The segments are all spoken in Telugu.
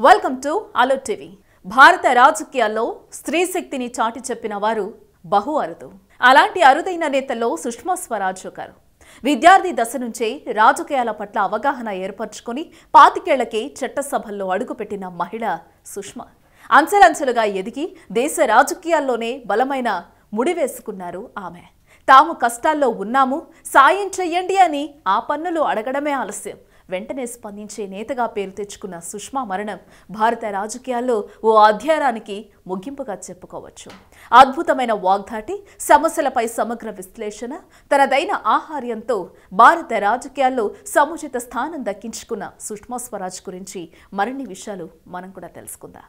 వెల్కమ్ టు అలో టీవీ భారత రాజకీయాల్లో స్త్రీ శక్తిని చాటి చెప్పిన వారు బహు అరుదు అలాంటి అరుదైన నేతల్లో సుష్మా స్వరాజ్ ఒకరు విద్యార్థి దశ నుంచే రాజకీయాల పట్ల అవగాహన ఏర్పరచుకొని పాతికేళ్లకే చట్టసభల్లో అడుగుపెట్టిన మహిళ సుష్మా అంచెలంచెలుగా ఎదిగి దేశ రాజకీయాల్లోనే బలమైన ముడివేసుకున్నారు ఆమె తాము కష్టాల్లో ఉన్నాము సాయం చెయ్యండి అని ఆ పన్నులు అడగడమే ఆలస్యం వెంటనే స్పందించే నేతగా పేరు తెచ్చుకున్న సుష్మా మరణం భారత రాజకీయాల్లో ఓ అధ్యాయానికి ముగింపుగా చెప్పుకోవచ్చు అద్భుతమైన వాగ్దాటి సమస్యలపై సమగ్ర విశ్లేషణ తనదైన ఆహార్యంతో భారత రాజకీయాల్లో సముచిత స్థానం దక్కించుకున్న సుష్మా స్వరాజ్ గురించి మరిన్ని విషయాలు మనం కూడా తెలుసుకుందాం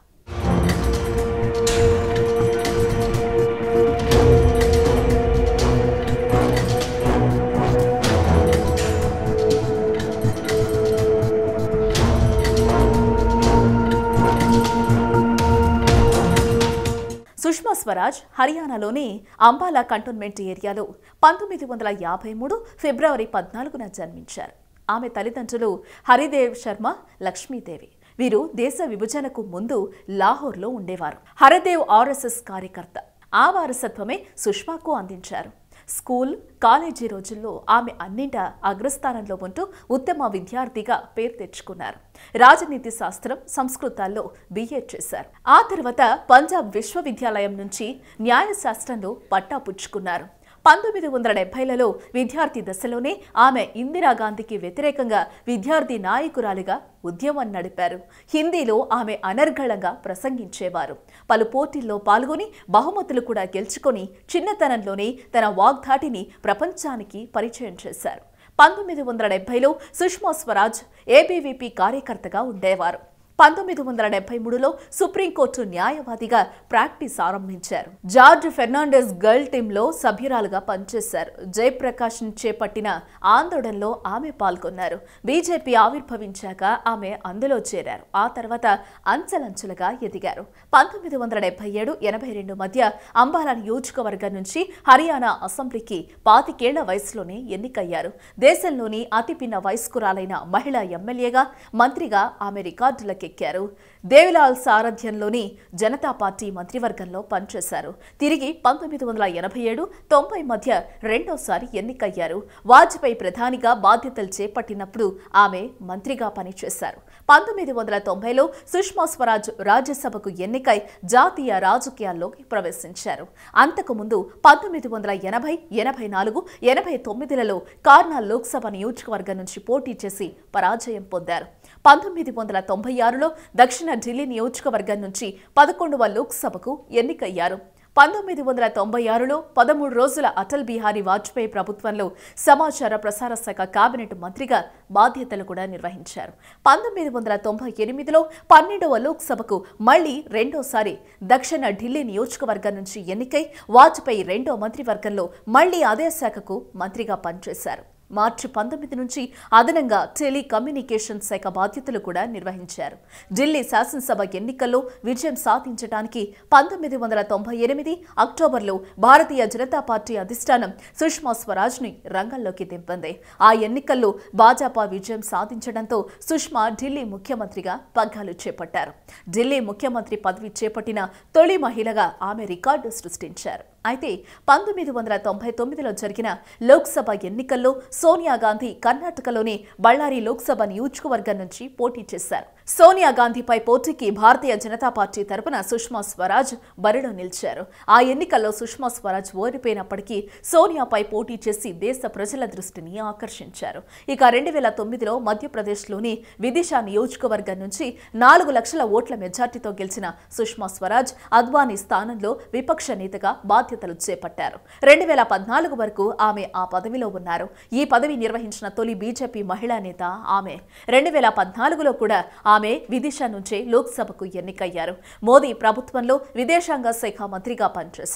సుష్మా స్వరాజ్ హర్యానాలోని అంబాలా కంటోన్మెంట్ ఏరియాలో పంతొమ్మిది వందల యాభై మూడు ఫిబ్రవరి పద్నాలుగున జన్మించారు ఆమె తల్లిదండ్రులు హరిదేవ్ శర్మ లక్ష్మీదేవి వీరు దేశ విభజనకు ముందు లాహోర్లో ఉండేవారు హరిదేవ్ ఆర్ఎస్ఎస్ కార్యకర్త ఆ వారసత్వమే సుష్మాకు అందించారు స్కూల్ కాలేజీ రోజుల్లో ఆమె అన్నింట అగ్రస్థానంలో ఉంటూ ఉత్తమ విద్యార్థిగా పేరు తెచ్చుకున్నారు రాజనీతి శాస్త్రం సంస్కృతాల్లో బీఏ చేశారు ఆ తర్వాత పంజాబ్ విశ్వవిద్యాలయం నుంచి న్యాయశాస్త్రంలో పట్టా పుచ్చుకున్నారు పంతొమ్మిది వందల డెబ్బైలలో విద్యార్థి దశలోనే ఆమె ఇందిరాగాంధీకి వ్యతిరేకంగా విద్యార్థి నాయకురాలిగా ఉద్యమం నడిపారు హిందీలో ఆమె అనర్గళంగా ప్రసంగించేవారు పలు పోటీల్లో పాల్గొని బహుమతులు కూడా గెలుచుకొని చిన్నతనంలోనే తన వాగ్ధాటిని ప్రపంచానికి పరిచయం చేశారు పంతొమ్మిది వందల డెబ్బైలో సుష్మా స్వరాజ్ ఏబీవీపీ కార్యకర్తగా ఉండేవారు పంతొమ్మిది వందల డెబ్బై మూడులో సుప్రీంకోర్టు న్యాయవాదిగా ప్రాక్టీస్ ఆరంభించారు జార్జ్ ఫెర్నాండెస్ గర్ల్ టీంలో సభ్యురాలుగా పనిచేశారు జయప్రకాష్ చేపట్టిన ఆందోళనలో ఆమె పాల్గొన్నారు బీజేపీ ఆవిర్భవించాక ఆమె అందులో చేరారు ఆ తర్వాత అంచెలంచెలుగా ఎదిగారు పంతొమ్మిది వందల డెబ్బై ఏడు ఎనభై రెండు మధ్య అంబాలా నియోజకవర్గం నుంచి హర్యానా అసెంబ్లీకి పాతికేళ్ల వయసులోనే ఎన్నికయ్యారు దేశంలోని అతిపిన్న వయస్కురాలైన మహిళా ఎమ్మెల్యేగా మంత్రిగా ఆమె రికార్డులకెక్కారు దేవిలాల్ సారథ్యంలోని జనతా పార్టీ మంత్రివర్గంలో పనిచేశారు తిరిగి పంతొమ్మిది వందల ఎనభై ఏడు తొంభై మధ్య రెండోసారి ఎన్నికయ్యారు వాజ్పేయి ప్రధానిగా బాధ్యతలు చేపట్టినప్పుడు ఆమె మంత్రిగా పనిచేశారు పంతొమ్మిది వందల తొంభైలో సుష్మా స్వరాజ్ రాజ్యసభకు ఎన్నికై జాతీయ రాజకీయాల్లోకి ప్రవేశించారు అంతకుముందు పంతొమ్మిది వందల ఎనభై ఎనభై నాలుగు ఎనభై తొమ్మిదిలలో కార్నాల్ లోక్సభ నియోజకవర్గం నుంచి పోటీ చేసి పరాజయం పొందారు పంతొమ్మిది వందల తొంభై ఆరులో దక్షిణ ఢిల్లీ నియోజకవర్గం నుంచి పదకొండవ లోక్సభకు ఎన్నికయ్యారు పంతొమ్మిది వందల తొంభై ఆరులో పదమూడు రోజుల అటల్ బిహారీ వాజ్పేయి ప్రభుత్వంలో సమాచార ప్రసార శాఖ కేబినెట్ మంత్రిగా బాధ్యతలు కూడా నిర్వహించారు పంతొమ్మిది వందల తొంభై ఎనిమిదిలో పన్నెండవ లోక్సభకు మళ్లీ రెండోసారి దక్షిణ ఢిల్లీ నియోజకవర్గం నుంచి ఎన్నికై వాజ్పేయి రెండో మంత్రివర్గంలో మళ్లీ అదే శాఖకు మంత్రిగా పనిచేశారు మార్చి పంతొమ్మిది నుంచి అదనంగా టెలికమ్యూనికేషన్ శాఖ బాధ్యతలు కూడా నిర్వహించారు ఢిల్లీ శాసనసభ ఎన్నికల్లో విజయం సాధించడానికి పంతొమ్మిది వందల తొంభై ఎనిమిది అక్టోబర్లో భారతీయ జనతా పార్టీ అధిష్టానం సుష్మా స్వరాజ్ని రంగంలోకి దింపింది ఆ ఎన్నికల్లో భాజపా విజయం సాధించడంతో సుష్మా ఢిల్లీ ముఖ్యమంత్రిగా పగ్గాలు చేపట్టారు ఢిల్లీ ముఖ్యమంత్రి పదవి చేపట్టిన తొలి మహిళగా ఆమె రికార్డు సృష్టించారు అయితే పంతొమ్మిది వందల తొంభై తొమ్మిదిలో జరిగిన లోక్సభ ఎన్నికల్లో సోనియా గాంధీ కర్ణాటకలోని బళ్ళారి లోక్సభ నియోజకవర్గం నుంచి పోటీ చేశారు సోనియా గాంధీపై పోటీకి భారతీయ జనతా పార్టీ తరపున సుష్మా స్వరాజ్ బరిలో నిలిచారు ఆ ఎన్నికల్లో సుష్మా స్వరాజ్ ఓడిపోయినప్పటికీ సోనియాపై పోటీ చేసి దేశ ప్రజల దృష్టిని ఆకర్షించారు ఇక రెండు వేల తొమ్మిదిలో మధ్యప్రదేశ్లోని విదిశా నియోజకవర్గం నుంచి నాలుగు లక్షల ఓట్ల మెజార్టీతో గెలిచిన సుష్మా స్వరాజ్ అద్వానీ స్థానంలో విపక్ష నేతగా బాధ్యతలు చేపట్టారు రెండు వేల పద్నాలుగు వరకు ఆమె ఆ పదవిలో ఉన్నారు ఈ పదవి నిర్వహించిన తొలి బీజేపీ మహిళా నేత ఆమె రెండు వేల పద్నాలుగులో కూడా ఆమె విదిశా నుంచే లోక్సభకు ఎన్నికయ్యారు మోదీ ప్రభుత్వంలో విదేశాంగ శాఖ మంత్రిగా పనిచేశారు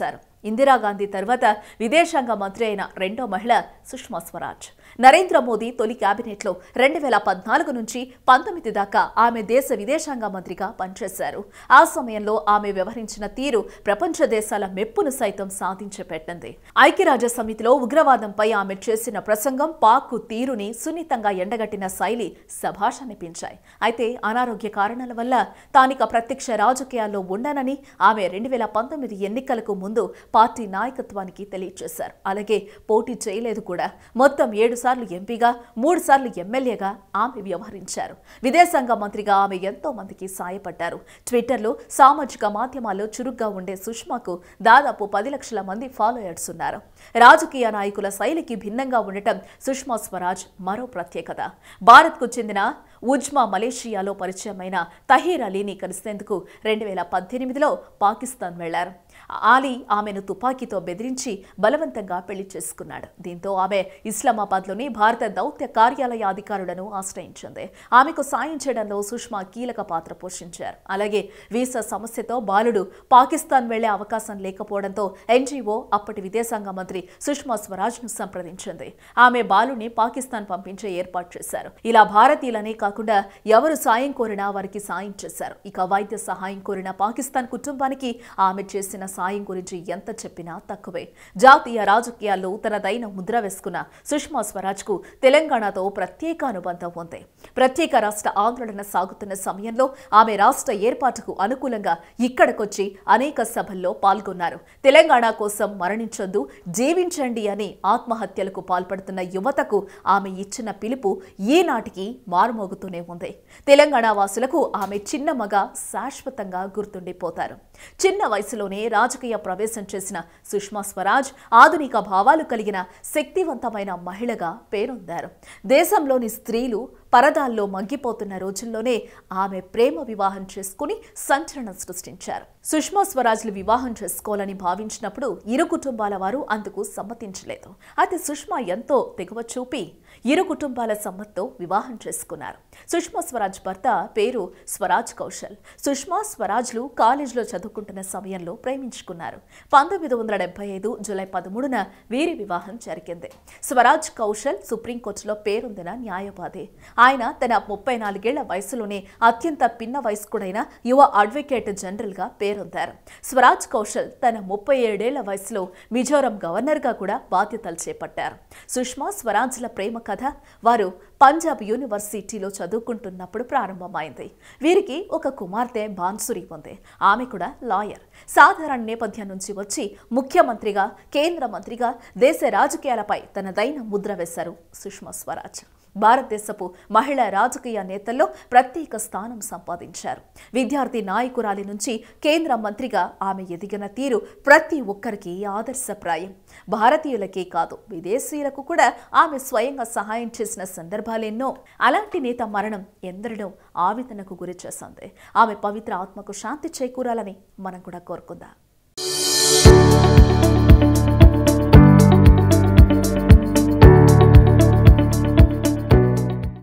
ఇందిరాగాంధీ తర్వాత విదేశాంగ మంత్రి అయిన రెండో మహిళ సుష్మా స్వరాజ్ నరేంద్ర మోదీ తొలి కేబినెట్లో రెండు వేల పద్నాలుగు నుంచి పంతొమ్మిది దాకా ఆమె దేశ విదేశాంగ మంత్రిగా పనిచేశారు ఆ సమయంలో ఆమె వ్యవహరించిన తీరు ప్రపంచ దేశాల మెప్పును సైతం సాధించి పెట్టింది ఐక్యరాజ్య సమితిలో ఉగ్రవాదంపై ఆమె చేసిన ప్రసంగం పాక్ తీరుని సున్నితంగా ఎండగట్టిన శైలి శభాష్ అనిపించాయి అయితే అనారోగ్య కారణాల వల్ల తానిక ప్రత్యక్ష రాజకీయాల్లో ఉండనని ఆమె రెండు వేల పంతొమ్మిది ఎన్నికలకు ముందు పార్టీ నాయకత్వానికి తెలియజేశారు అలాగే పోటీ చేయలేదు కూడా మొత్తం ఏడు సార్లు ఎంపీగా మూడు సార్లు ఎమ్మెల్యేగా ఆమె వ్యవహరించారు విదేశాంగ మంత్రిగా ఆమె ఎంతో మందికి సాయపడ్డారు ట్విట్టర్లో సామాజిక మాధ్యమాల్లో చురుగ్గా ఉండే సుష్మాకు దాదాపు పది లక్షల మంది ఫాలోయర్స్ ఉన్నారు రాజకీయ నాయకుల శైలికి భిన్నంగా ఉండటం సుష్మా స్వరాజ్ మరో ప్రత్యేకత భారత్కు చెందిన ఉజ్మా మలేషియాలో పరిచయమైన తహీర్ అలీని కలిసేందుకు రెండు వేల పద్దెనిమిదిలో పాకిస్తాన్ వెళ్లారు ఆలీ ఆమెను తుపాకీతో బెదిరించి బలవంతంగా పెళ్లి చేసుకున్నాడు దీంతో ఆమె ఇస్లామాబాద్లోని భారత దౌత్య కార్యాలయ అధికారులను ఆశ్రయించింది ఆమెకు సాయం చేయడంలో సుష్మా కీలక పాత్ర పోషించారు అలాగే వీసా సమస్యతో బాలుడు పాకిస్తాన్ వెళ్లే అవకాశం లేకపోవడంతో ఎన్జీఓ అప్పటి విదేశాంగ మంత్రి సుష్మా స్వరాజ్ను సంప్రదించింది ఆమె బాలుని పాకిస్తాన్ పంపించే ఏర్పాటు చేశారు ఇలా భారతీయులనే కాకుండా ఎవరు సాయం కోరినా వారికి సాయం చేశారు ఇక వైద్య సహాయం కోరిన పాకిస్తాన్ కుటుంబానికి ఆమె చేసిన సాయం గురించి ఎంత చెప్పినా తక్కువే జాతీయ రాజకీయాల్లో తనదైన ముద్ర వేసుకున్న సుష్మా స్వరాజ్కు తెలంగాణతో ప్రత్యేక అనుబంధం ఉంది ప్రత్యేక రాష్ట్ర ఆందోళన సాగుతున్న సమయంలో ఆమె రాష్ట్ర ఏర్పాటుకు అనుకూలంగా ఇక్కడికొచ్చి అనేక సభల్లో పాల్గొన్నారు తెలంగాణ కోసం మరణించొద్దు జీవించండి అని ఆత్మహత్యలకు పాల్పడుతున్న యువతకు ఆమె ఇచ్చిన పిలుపు ఈనాటికి మారుమోగుతూనే ఉంది తెలంగాణ వాసులకు ఆమె చిన్న మగ శాశ్వతంగా గుర్తుండిపోతారు చిన్న వయసులోనే రాజకీయ ప్రవేశం చేసిన సుష్మా స్వరాజ్ ఆధునిక భావాలు కలిగిన శక్తివంతమైన మహిళగా పేరొందారు దేశంలోని స్త్రీలు పరదాల్లో మగ్గిపోతున్న రోజుల్లోనే ఆమె ప్రేమ వివాహం చేసుకుని సంచలనం సృష్టించారు సుష్మా స్వరాజ్లు వివాహం చేసుకోవాలని భావించినప్పుడు ఇరు కుటుంబాల వారు అందుకు సమ్మతించలేదు అయితే సుష్మా ఎంతో తెగువ చూపి ఇరు కుటుంబాల సమ్మతితో వివాహం చేసుకున్నారు సుష్మా స్వరాజ్ భర్త పేరు స్వరాజ్ కౌశల్ సుష్మా స్వరాజ్లు కాలేజీలో చదువుకుంటున్న సమయంలో ప్రేమించుకున్నారు పంతొమ్మిది వందల డెబ్బై ఐదు జూలై పదమూడున వీరి వివాహం జరిగింది స్వరాజ్ కౌశల్ సుప్రీంకోర్టులో పేరొందిన న్యాయవాది ఆయన తన ముప్పై నాలుగేళ్ల వయసులోనే అత్యంత పిన్న వయస్కుడైన యువ అడ్వకేట్ జనరల్గా పేరొందారు స్వరాజ్ కౌశల్ తన ముప్పై ఏడేళ్ల వయసులో మిజోరం గవర్నర్గా కూడా బాధ్యతలు చేపట్టారు సుష్మా స్వరాజ్ల ప్రేమ కథ వారు పంజాబ్ యూనివర్సిటీలో చదువుకుంటున్నప్పుడు ప్రారంభమైంది వీరికి ఒక కుమార్తె బాన్సురి ఉంది ఆమె కూడా లాయర్ సాధారణ నేపథ్యం నుంచి వచ్చి ముఖ్యమంత్రిగా కేంద్ర మంత్రిగా దేశ రాజకీయాలపై తనదైన ముద్ర వేశారు సుష్మా స్వరాజ్ భారతదేశపు మహిళా రాజకీయ నేతల్లో ప్రత్యేక స్థానం సంపాదించారు విద్యార్థి నాయకురాలి నుంచి కేంద్ర మంత్రిగా ఆమె ఎదిగిన తీరు ప్రతి ఒక్కరికి ఆదర్శప్రాయం భారతీయులకే కాదు విదేశీయులకు కూడా ఆమె స్వయంగా సహాయం చేసిన సందర్భాలెన్నో అలాంటి నేత మరణం ఎందరినో ఆవేదనకు గురి చేసింది ఆమె పవిత్ర ఆత్మకు శాంతి చేకూరాలని మనం కూడా కోరుకుందాం